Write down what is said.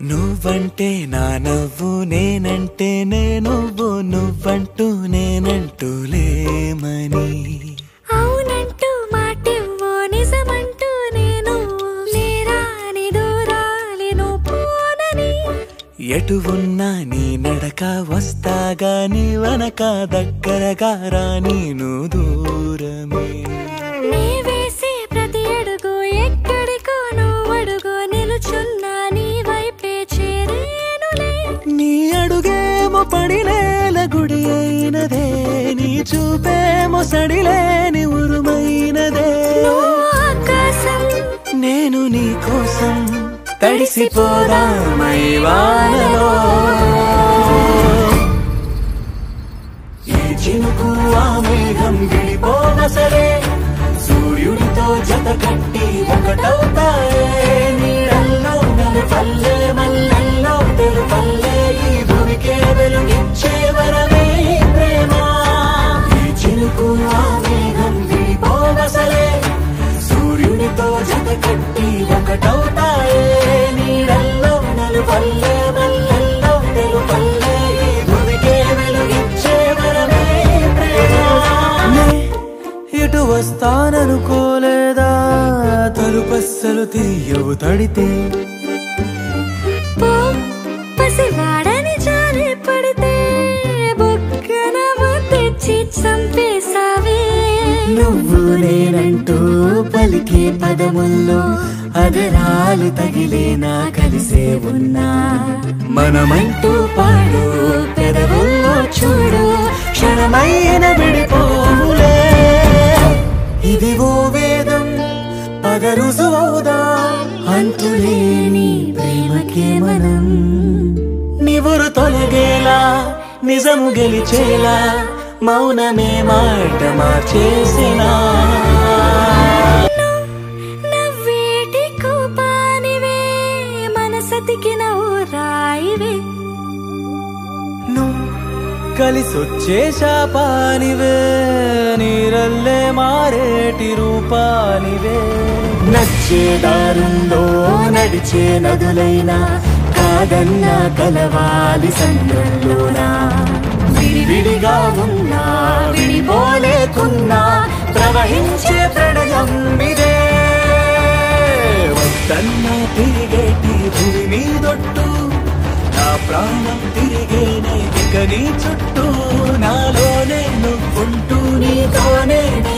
నువ్వంటే నా నవ్వు నేనంటే నేను నువ్వంటూ నేనంటూ లేమని అవునంటూ మాటివ్వు నిజమంటూ నేను నేరాని దూరాలిను పోనని ఎటు ఉన్నా నీ నడక వస్తాగా నీ వనక దగ్గరగా రాని నువ్వు దూరమే నీ వేసే ప్రతి అడుగు ఎక్కడికో నువ్వు అడుగు నిలుచున్నా నీ వైపే చేరేనులే నీ అడుగేమో పడినేల గుడి అయినదే నీ చూపేమో సడిలేని ఉరుమైనదే నువ్వు ఆకాశం నేను నీ కోసం తడిసిపోదామై వానలో ఈ చినుకు ఆ మేఘం విడిపోన సరే సూర్యుడితో జత కట్టి ఒకటవుతాయే నీడల్లో నలుపల్లే మల్లెల్లో తెలుపల్లే ఈ భూమికే వెలుగిచ్చే వరమే ఈ ప్రేమ ఈ చినుకు ఆ మేఘం విడిపోన సరే సూర్యుడితో జత కట్టి ఒకటవుతాయే నీడల్లో నలుపల్లే మల్లెల్లో తెలుపల్లే ఈ భూమికే వెలుగిచ్చే వరమే ఈ ప్రేమ నే ఇటు వస్తాననుకోలేదా తలుపస్సలు తీయవు తడితే పో పసివాడని జారి పడితే బొక్కన తెచ్చి చంపేశావే నువ్వు నేనంటూ పలికే పదముల్లో అదరాలు తగిలేనా కలిసే ఉన్నా మనమంటూ పాడు పెదవుల్లో చూడు క్షణమైన విడిపోవులే ఇది ఓ వేదం పద రుజువవుదా అంతులేని ప్రేమకే మనం నివురు తొలగేలా నిజము గెలిచేలా మౌనమే మాట మార్చేసినా నవ్వేటి కోపానివే మనసతికిన ఓ రాయివే నువ్వు కలిసొచ్చే శాపానివే నీరల్లే మారేటి రూపానివే నచ్చే దారుల్లో నడిచే నదులైనా కాదన్నా కలవాలి సంద్రంలోనా విడివిడిగా ఉన్నా విడిపోలేకున్నా ప్రవహించే ప్రణయం ఇదే వద్దన్నా తిరిగేటి భూమి మీదొట్టు నా ప్రాణం తిరిగేనే ఇక నీ చుట్టూ నాలోనే నువ్వుంటూ నీతోనే